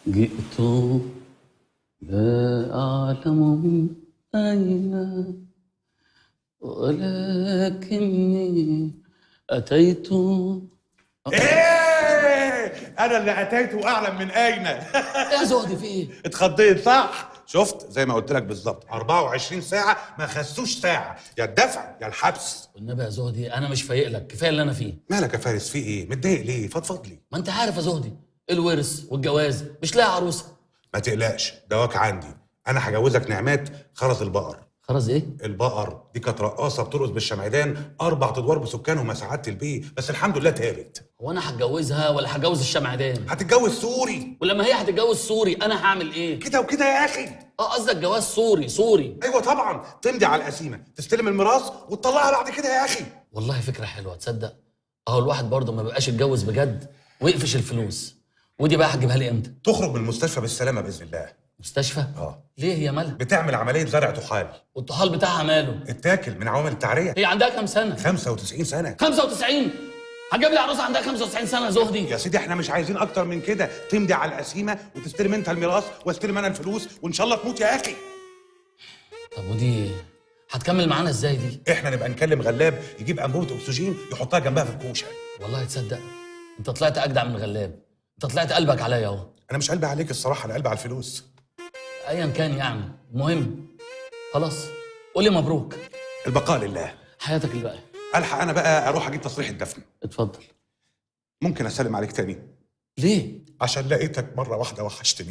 جئت لا أعلم من أين ولكني أتيت ايه انا اللي اتيت واعلم من اين يا زهدي في إيه؟ اتخضيت صح شفت زي ما قلت لك بالظبط 24 ساعه ما خسوش ساعه يا الدفع يا الحبس والنبي يا زهدي أنا مش فايق لك كفاية اللي أنا فيه مالك يا فارس في ايه متضايق ليه فضفض لي ما أنت عارف يا زهدي الورث والجواز مش لاقي عروسة ما تقلقش دواك عندي انا هجوزك نعمات خرز البقر خلاص إيه؟ البقر دي كانت رقاصه بترقص بالشمعدان اربع ادوار بسكانهم سعاده البيه بس الحمد لله تابت هو أنا هتجوزها ولا هتجوز الشمعدان؟ هتتجوز سوري ولما هي هتتجوز سوري أنا هعمل إيه؟ كده وكده يا اخي أه قصدك جواز سوري سوري ايوه طبعا تمضي على القسيمه تستلم الميراث وتطلعها بعد كده يا اخي والله فكرة حلوة تصدق؟ أهو الواحد برضه ما بيبقاش اتجوز بجد ويقفش الفلوس ودي بقى هتجيبها لي إمتى؟ تخرج من المستشفى بالسلامه باذن الله مستشفى؟ اه ليه هي مالها؟ بتعمل عمليه زرع طحال والطحال بتاعها ماله؟ اتاكل من عوامل التعريه هي عندها كام سنة؟ 95 سنه 95 هتجيب لي عروسة عندها 95 سنة يا زهدي يا سيدي احنا مش عايزين اكتر من كده تمضي على القسيمه وتستلم انت الميراث واستلم انا الفلوس وان شاء الله تموت يا اخي طب ودي هتكمل معانا ازاي دي؟ احنا نبقى نكلم غلاب يجيب انبوبه اكسجين يحطها جنبها في الكوشه والله تصدق انت طلعت اجدع من غلاب انت طلعت قلبك عليا اهو انا مش قلبي عليك الصراحه انا قلبي على الفلوس ايا كان يعني المهم خلاص قول لي مبروك البقاء لله حياتك الباقيه الحق انا بقى اروح اجيب تصريح الدفن اتفضل ممكن اسلم عليك تاني ليه؟ عشان لقيتك مره واحده وحشتني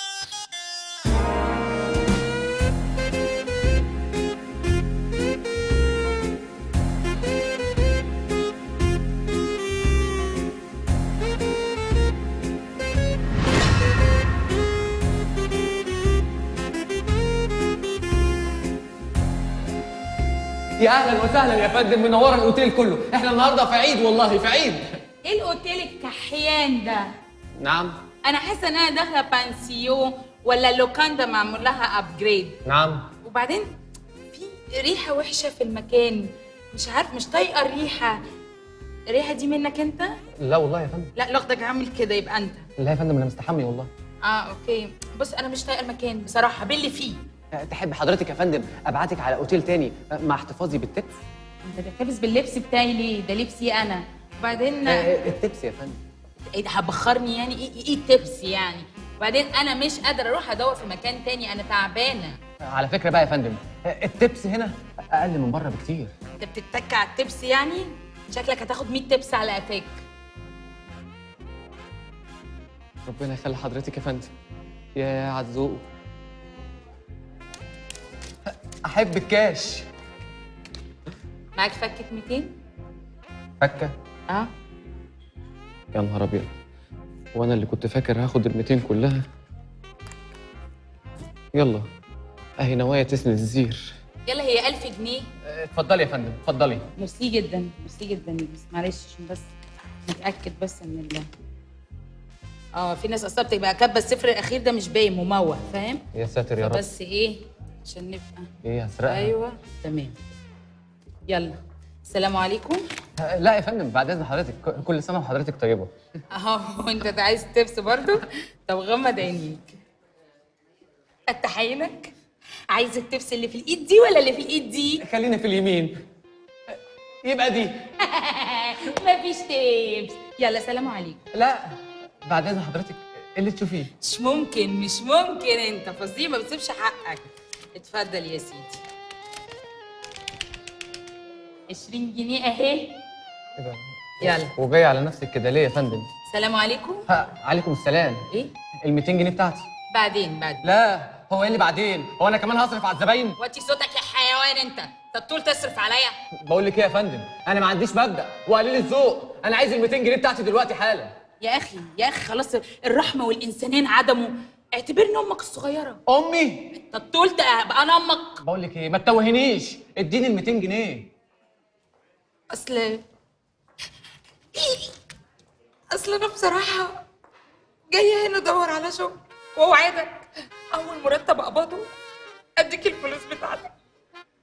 يا اهلا وسهلا يا فندم منوره الاوتيل كله احنا النهارده في عيد والله في عيد ايه الاوتيل الكحيان ده نعم انا حاسه ان انا داخله بانسيون ولا لوكاندا معمول لها ابجريد نعم وبعدين في ريحه وحشه في المكان مش عارف مش طايقه الريحه الريحه دي منك انت لا والله يا فندم لا لوحدك عامل كده يبقى انت لا يا فندم انا مستحمي والله اه اوكي بص انا مش طايقه المكان بصراحه باللي فيه أه، تحب حضرتك يا فندم ابعتك على اوتيل تاني أه، مع احتفاظي بالتبس انت بتحتفظ باللبس بتاعي ليه ده لبسي انا وبعدين أه، التبس يا فندم ايه ده هبخرني يعني ايه ايه التبس يعني وبعدين انا مش قادره اروح ادور في مكان تاني انا تعبانه أه، على فكره بقى يا فندم أه، التبس هنا اقل من بره بكتير انت بتتك على التبس يعني شكلك هتاخد 100 تبس على قفاك ربنا يخلي حضرتك يا فندم يا عزوق احب الكاش معاك فكه 200 فكه اه يا نهار ابيض وانا اللي كنت فاكر هاخد ال 200 كلها يلا اهي نوايا تسند الزير يلا هي 1000 جنيه أه، اتفضلي يا فندم اتفضلي ميرسي جدا ميرسي جدا بس معلش عشان بس نتاكد بس ان ال اه في ناس اصلا بتبقى كاتبه الصفر الاخير ده مش باين مموه فاهم يا ساتر يا رب بس ايه عشان نبقى ايه هسرقها ايوه تمام يلا السلام عليكم أه، لا يا فندم بعد اذن حضرتك ك- كل سنه وحضرتك طيبه اهو انت عايز تبس برضو طب غمض عينيك فتح عينك عايز التبس اللي في الايد دي ولا اللي في الايد دي خلينا في اليمين أه، يبقى دي مفيش تبس يلا سلام عليكم لا بعد اذن حضرتك اللي تشوفيه مش ممكن مش ممكن انت فظيع ما بتسيبش حقك اتفضل يا سيدي 20 جنيه اهي ايه ده يلا وجاي على نفسك كده ليه يا فندم سلام عليكم ها عليكم السلام ايه ال 200 جنيه بتاعتي بعدين بعدين لا هو ايه اللي بعدين هو انا كمان هصرف على الزباين وطي صوتك يا حيوان انت انت طول تصرف عليا بقول لك ايه يا فندم انا ما عنديش مبدا وقليل الذوق انا عايز ال 200 جنيه بتاعتي دلوقتي حالا يا اخي يا اخي خلاص الرحمه والانسانين عدموا اعتبرني امك الصغيره امي انت طول ابقى انا امك بقول لك ايه ما تتوهنيش اديني ال 200 جنيه اصل اصل انا بصراحه جايه هنا ادور على شغل واوعدك اول مرتب اقبضه اديك الفلوس بتاعتك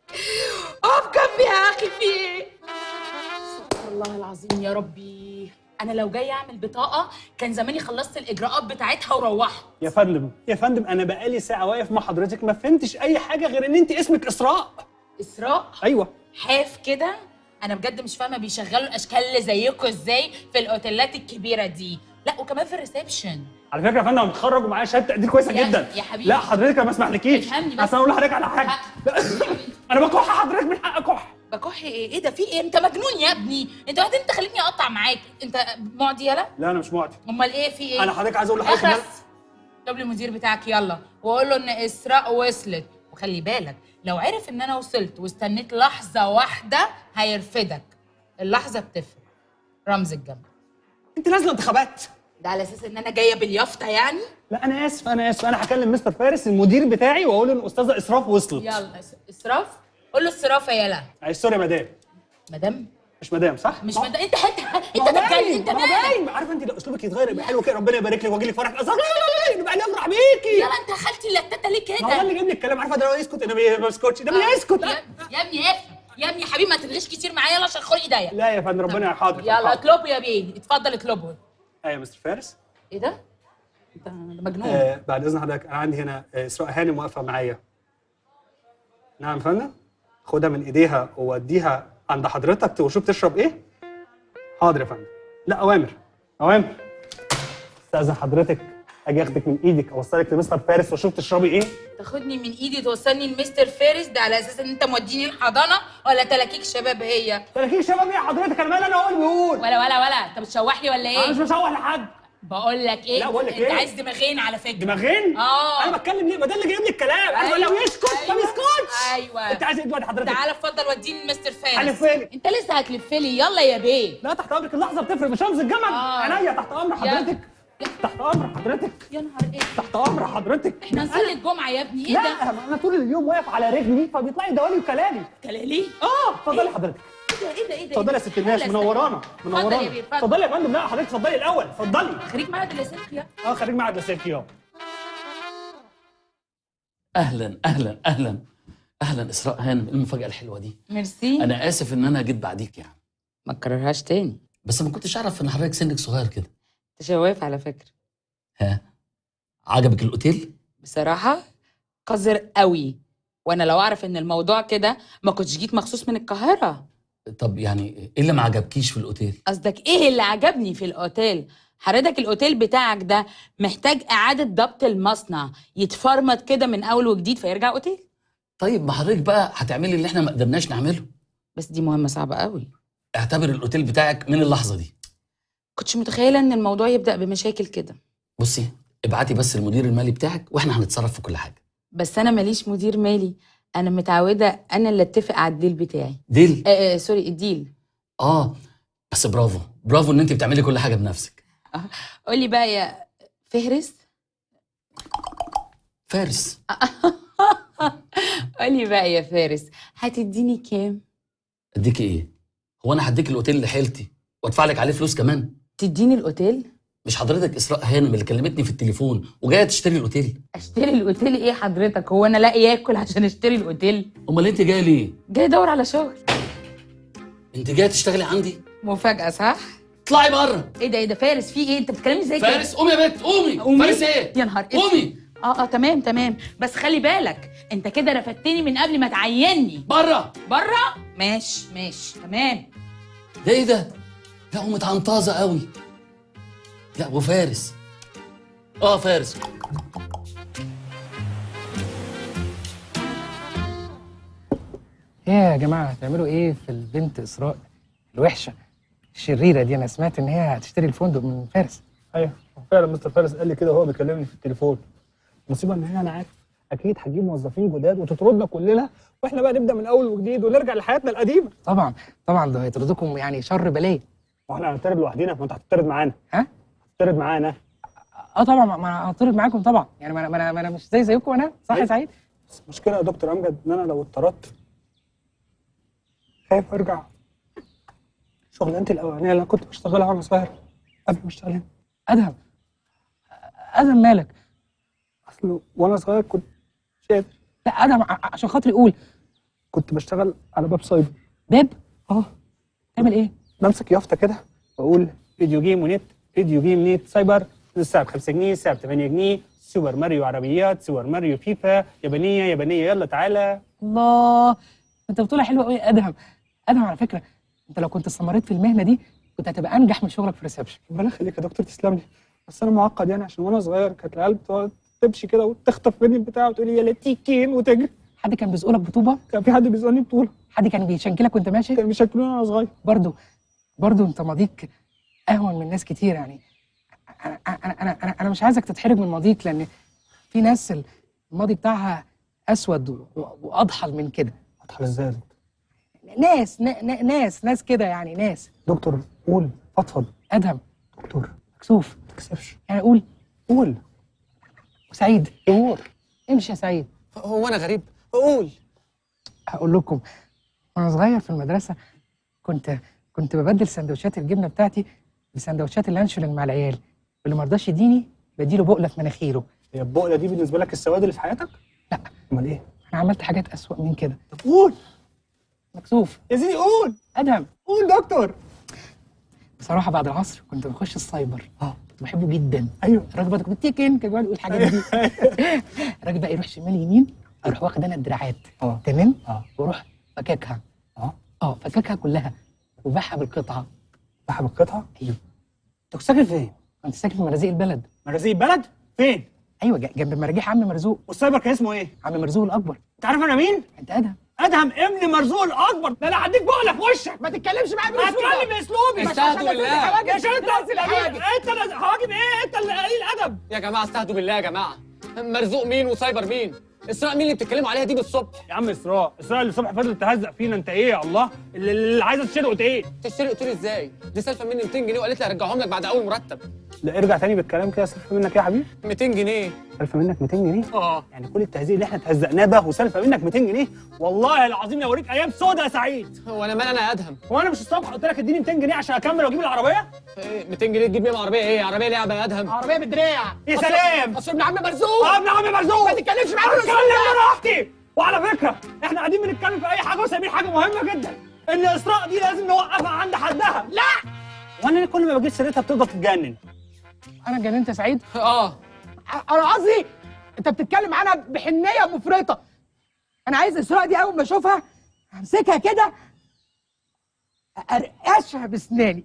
اقف جنبي يا اخي في ايه استغفر الله العظيم يا ربي انا لو جاي اعمل بطاقه كان زماني خلصت الاجراءات بتاعتها وروحت يا فندم يا فندم انا بقالي ساعه واقف مع حضرتك ما فهمتش اي حاجه غير ان انت اسمك اسراء اسراء ايوه حاف كده انا بجد مش فاهمه بيشغلوا الاشكال اللي زيكم ازاي في الاوتيلات الكبيره دي لا وكمان في الريسبشن على فكره يا فندم انا متخرج ومعايا شهاده تقدير كويسه يا- جدا يا حبيبي. لا حضرتك انا ما اسمحلكيش افهمني بس. اصل اقول لحضرتك على حاجه ها. لا، انا بكح حضرتك من حق اكح بكح ايه ايه ده في ايه انت مجنون يا ابني انت وقت انت خليتني اقطع معاك انت معدي يلا لا انا مش معدي امال ايه في ايه انا حضرتك عايز اقول لحضرتك إن اخرس طب لي المدير بتاعك يلا وقول له ان اسراء وصلت وخلي بالك لو عرف ان انا وصلت واستنيت لحظه واحده هيرفدك اللحظه بتفرق رمز الجنب انت نازله انتخابات ده على اساس ان انا جايه باليافطه يعني لا انا اسف انا اسف انا هكلم مستر فارس المدير بتاعي واقول له ان الاستاذه اسراف وصلت يلا إس- اسراف قول له الصرافه يلا أي سوري يا مدام مدام مش مدام صح؟ مش ما- مدام انت حته ما انت هو تتكلم باين انت ما هو مالك باين عارفه انت لو اسلوبك يتغير يبقى حلو كده ربنا يبارك لك واجي لك فرح ازهر لا لا لا لا نبقى نفرح بيكي يلا انت خالتي اللتاته ليه ما هو ده كده اللي جايب لي الكلام عارفه ده لو يسكت انا ما بسكتش ده ما يسكت يا يا ابني افهم يا ابني يا حبيبي ما تغليش كتير معايا يلا عشان خلقي ضيق لا يا فندم ربنا حاضر يلا حاضر. اطلبه يا بيه اتفضل اطلبه ايوه يا مستر فارس ايه ده؟ انت مجنون آه بعد اذن حضرتك انا عندي هنا آه، اسراء هانم واقفه معايا نعم يا فندم خدها من ايديها ووديها عند حضرتك وشوف تشرب ايه حاضر يا فندم لا اوامر اوامر استاذن حضرتك اجي اخدك من ايدك اوصلك لمستر فارس واشوف تشربي ايه تاخدني من ايدي توصلني لمستر فارس ده على اساس ان انت موديني الحضانه ولا تلاكيك شباب هي تلاقيه شباب ايه حضرتك انا مالي انا اقول بيقول ولا ولا ولا انت بتشوح لي ولا انا مش ايه بشوح لحد بقول لك ايه لا، بقول لك انت إيه؟ عايز دماغين على فكره دماغين اه. انا بتكلم ليه ما ده اللي جايب لي الكلام انا أيوة. لو يسكت ما أيوة. بيسكتش ايوه انت عايز ايه دلوقتي حضرتك تعالى اتفضل وديني لمستر فارس هلفلك. انت لسه هتلفلي يلا يا بيه لا تحت امرك اللحظه بتفرق مش رمز الجمل آه. عينيا تحت امر حضرتك تحت امر حضرتك يا نهار ايه تحت امر حضرتك احنا نصلي الجمعه يا ابني ايه لا ده ما انا طول اليوم واقف على رجلي فبيطلع لي دوالي وكلامي كلالي اه اتفضلي حضرتك ايه ده ايه ده ايه ده اتفضلي يا ست الناس منورانا اتفضل يا منورانا بيه اتفضل اتفضلي يا فندم لا حضرتك اتفضلي الاول اتفضلي خريج معهد اللاسلكي اه خريج معهد لاسلكي اه اهلا اهلا اهلا اهلا اسراء هانم إيه المفاجاه الحلوه دي ميرسي انا اسف ان انا جيت بعديك يعني ما تكررهاش تاني بس ما كنتش اعرف ان حضرتك سنك صغير كده انت شواف على فكره ها عجبك الاوتيل بصراحه قذر قوي وانا لو اعرف ان الموضوع كده ما كنتش جيت مخصوص من القاهره طب يعني ايه اللي ما عجبكيش في الاوتيل قصدك ايه اللي عجبني في الاوتيل حضرتك الاوتيل بتاعك ده محتاج اعاده ضبط المصنع يتفرمط كده من اول وجديد فيرجع اوتيل طيب ما حضرتك بقى هتعملي اللي احنا ما قدرناش نعمله بس دي مهمه صعبه قوي اعتبر الاوتيل بتاعك من اللحظه دي كنتش متخيله ان الموضوع يبدا بمشاكل كده بصي ابعتي بس المدير المالي بتاعك واحنا هنتصرف في كل حاجه بس انا ماليش مدير مالي انا متعوده انا اللي اتفق على الديل بتاعي ديل آه آه سوري الديل اه بس برافو برافو ان انت بتعملي كل حاجه بنفسك قولي بقى يا فهرس فارس قولي بقى يا فارس هتديني كام اديكي ايه هو انا هديك الاوتيل لحيلتي وادفع لك عليه فلوس كمان تديني الاوتيل مش حضرتك اسراء هانم اللي كلمتني في التليفون وجايه تشتري الاوتيل اشتري الاوتيل ايه حضرتك هو انا لاقي اكل عشان اشتري الاوتيل امال انت جايه ليه جاي ادور على شغل انت جايه تشتغلي عندي مفاجاه صح اطلعي بره ايه ده ايه ده فارس في ايه انت بتكلمني ازاي كده فارس قومي يا بنت قومي قومي؟ فارس ايه يا نهار اسود. قومي اه اه تمام تمام بس خلي بالك انت كده رفدتني من قبل ما تعيني بره بره ماشي ماشي تمام ده ايه ده لا ومتعنطازه قوي لا وفارس اه فارس ايه يا جماعه هتعملوا ايه في البنت اسراء الوحشه الشريره دي انا سمعت ان هي هتشتري الفندق من فارس ايوه فعلا مستر فارس قال لي كده وهو بيكلمني في التليفون المصيبه ان هي انا عارف اكيد هتجيب موظفين جداد وتطردنا كلنا واحنا بقى نبدا من اول وجديد ونرجع لحياتنا القديمه طبعا طبعا ده هيطردكم يعني شر بلايا واحنا هنطرد لوحدينا ما انت هتطرد معانا ها هتطرد معانا اه طبعا ما انا هطرد معاكم طبعا يعني ما انا ما انا, ما أنا مش زي زيكم انا صح يا أيوة. سعيد بس المشكله يا دكتور امجد ان انا لو اتطردت خايف ارجع شغلانتي الاولانيه اللي انا كنت بشتغلها وانا صغير قبل ما اشتغل هنا ادهم ادهم مالك اصل وانا صغير كنت مش قادر لا ادهم ع- عشان خاطري قول كنت بشتغل على باب سايبر باب اه تعمل ايه بمسك يافطه كده واقول فيديو جيم ونت فيديو جيم نت سايبر الساعة ب 5 جنيه الساعة ب 8 جنيه سوبر ماريو عربيات سوبر ماريو فيفا يابانية يابانية يلا تعالى الله انت بتقولها حلوه قوي يا ادهم ادهم على فكره انت لو كنت استمريت في المهنه دي كنت هتبقى انجح من شغلك في ريسبشن ربنا يخليك يا دكتور تسلم لي بس انا معقد يعني عشان وانا صغير كانت العيال بتقعد تمشي كده وتخطف مني البتاع وتقول لي يا لتيكين وتجري حد كان بيزقلك بطوبه كان في حد بيسالني بطوله حد كان بيشنكلك وانت ماشي كان بيشكلوني وانا صغير برضو برضو انت ماضيك اهون من ناس كتير يعني انا انا انا انا, أنا مش عايزك تتحرج من ماضيك لان في ناس الماضي بتاعها اسود و- و- واضحل من كده اضحك ازاي يا دكتور ناس نا- نا- ناس ناس كده يعني ناس دكتور قول فضفض ادهم دكتور مكسوف ما تكسفش يعني قول قول وسعيد امور امشي يا سعيد هو انا غريب قول هقول لكم وانا صغير في المدرسه كنت كنت ببدل سندوتشات الجبنه بتاعتي بسندوتشات اللانشولين مع العيال واللي ما رضاش يديني بديله بقله في مناخيره هي البقله دي بالنسبه لك السواد اللي في حياتك؟ لا امال ايه؟ انا عملت حاجات اسوأ من كده طب قول مكسوف يا سيدي قول ادهم قول دكتور بصراحه بعد العصر كنت بخش السايبر اه كنت بحبه جدا ايوه الراجل بقى كنت تيكن كان بيقعد يقول الحاجات دي الراجل بقى يروح شمال يمين اروح واخد انا الدراعات اه تمام اه واروح فكاكها اه اه فكاكها كلها وباعها بالقطعه صاحب القطعه ايوه انت كنت ساكن فين؟ كنت ساكن في مرازيق البلد مرازيق البلد؟ فين؟ ايوه ج- جنب مراجيح عم مرزوق والسايبر كان اسمه ايه؟ عم مرزوق الاكبر انت عارف انا مين؟ انت ادهم ادهم ابن مرزوق الاكبر ده انا هديك بقله في وشك ما تتكلمش معايا هتكلم باسلوبي استهدوا بالله يا عشان انت انت اللي- هواجب ايه؟ انت اللي قليل ادب يا جماعه استهدوا بالله يا جماعه مرزوق مين وسايبر مين اسراء مين اللي بتتكلموا عليها دي بالصبح يا عم اسراء اسراء اللي الصبح فضلت تهزق فينا انت ايه يا الله اللي, اللي عايزه تشتري قلت ايه؟ تشتري قلت لي ازاي دي سالفه مني 200 جنيه وقالت لي هرجعهم لك بعد اول مرتب لا ارجع تاني بالكلام كده سالفه منك ايه يا حبيبي؟ 200 جنيه سالفه منك 200 جنيه؟ اه يعني كل التهزيق اللي احنا اتهزقناه ده وسالفه منك 200 جنيه والله العظيم لو اوريك ايام سودا يا سعيد هو انا مال انا يا ادهم هو انا مش الصبح قلت لك اديني 200 جنيه عشان اكمل واجيب العربيه؟ ايه 200 جنيه تجيب بيهم عربيه ايه عربيه لعبه يا ادهم عربيه بالدراع يا سلام اصل ابن عم مرزوق اه ابن عمي مرزوق ما تتكلمش معايا اتكلم براحتي وعلى فكره احنا قاعدين بنتكلم في اي حاجه وسايبين حاجه مهمه جدا ان اسراء دي لازم نوقفها عند حدها لا وانا كل ما بجيب سيرتها بتفضل تتجنن انا اتجننت يا سعيد اه انا قصدي انت بتتكلم عنها بحنيه مفرطه انا عايز اسراء دي اول ما اشوفها امسكها كده ارقشها بسناني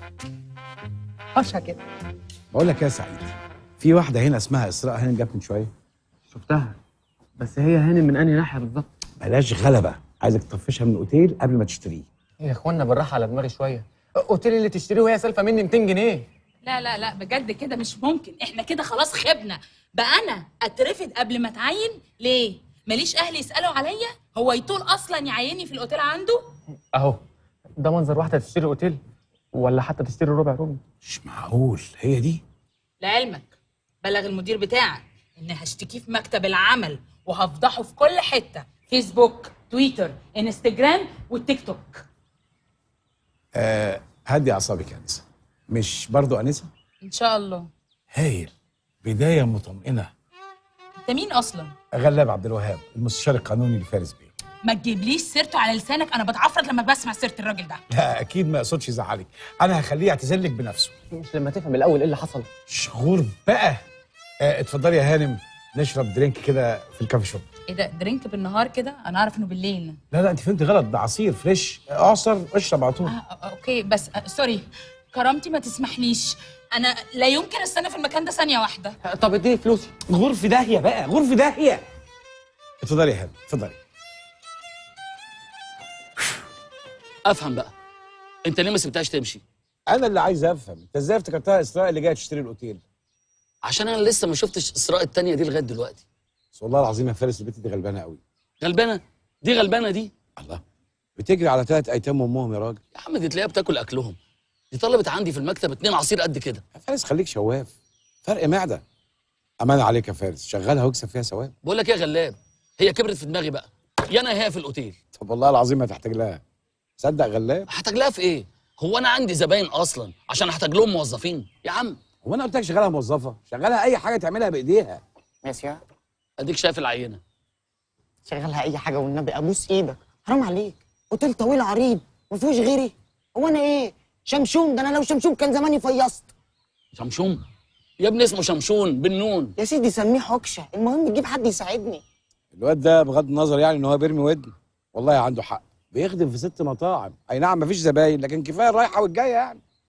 هرشها كده بقول لك يا سعيد في واحده هنا اسمها اسراء هانم جت من شويه شفتها بس هي هانم من انهي ناحيه بالظبط بلاش غلبه عايزك تطفشها من الاوتيل قبل ما تشتريه يا اخوانا بالراحه على دماغي شويه اوتيل اللي تشتريه وهي سالفه مني 200 جنيه لا لا لا بجد كده مش ممكن احنا كده خلاص خبنا بقى انا اترفض قبل ما اتعين ليه ماليش اهل يسالوا عليا هو يطول اصلا يعيني في الاوتيل عنده اهو ده منظر واحده تشتري اوتيل ولا حتى تشتري ربع روم مش معقول هي دي لعلمك بلغ المدير بتاعك ان هشتكيه في مكتب العمل وهفضحه في كل حته فيسبوك تويتر انستجرام والتيك توك آه هدي اعصابك يا انسه مش برضو انسه ان شاء الله هايل بدايه مطمئنه انت مين اصلا غلاب عبد الوهاب المستشار القانوني لفارس بيه ما تجيبليش سيرته على لسانك انا بتعفرت لما بسمع سيره الراجل ده لا اكيد ما يقصدش يزعلك انا هخليه يعتذر لك بنفسه مش لما تفهم الاول ايه اللي حصل شغور بقى آه اتفضلي يا هانم نشرب درينك كده في الكافي شوب ايه ده درينك بالنهار كده انا اعرف انه بالليل لا لا انت فهمتي غلط ده عصير فريش اعصر اشرب على طول آه آه، اوكي بس آه سوري كرامتي ما تسمحليش انا لا يمكن استنى في المكان ده ثانيه واحده طب اديني فلوسي غرف داهيه بقى غرف داهيه اتفضلي يا هانم اتفضلي افهم بقى انت ليه ما سبتهاش تمشي انا اللي عايز افهم انت ازاي افتكرتها اسراء اللي جايه تشتري الاوتيل عشان انا لسه ما شفتش اسراء التانية دي لغايه دلوقتي بس والله العظيم يا فارس البنت دي غلبانه قوي غلبانه دي غلبانه دي الله بتجري على ثلاث ايتام وامهم يا راجل يا عم دي تلاقيها بتاكل اكلهم دي طلبت عندي في المكتب اتنين عصير قد كده يا فارس خليك شواف فرق معده امان عليك يا فارس شغلها واكسب فيها ثواب بقول لك ايه يا غلاب هي كبرت في دماغي بقى يا انا هي في الاوتيل طب والله العظيم ما تحتاج لها صدق غلاب هحتاج لها في ايه هو انا عندي زباين اصلا عشان احتاج لهم موظفين يا عم هو انا قلت لك شغلها موظفه شغلها اي حاجه تعملها بايديها ماشي اديك شايف العينه شغلها اي حاجه والنبي ابوس ايدك حرام عليك اوتيل طويل عريض ما فيهوش غيري هو انا ايه شمشون ده انا لو شمشون كان زماني فيصت شمشون يا ابني اسمه شمشون بالنون يا سيدي سميه حكشه المهم تجيب حد يساعدني الواد ده بغض النظر يعني ان هو بيرمي ودن والله عنده حق بيخدم في ست مطاعم اي نعم مفيش زباين لكن كفايه الرايحه والجايه يعني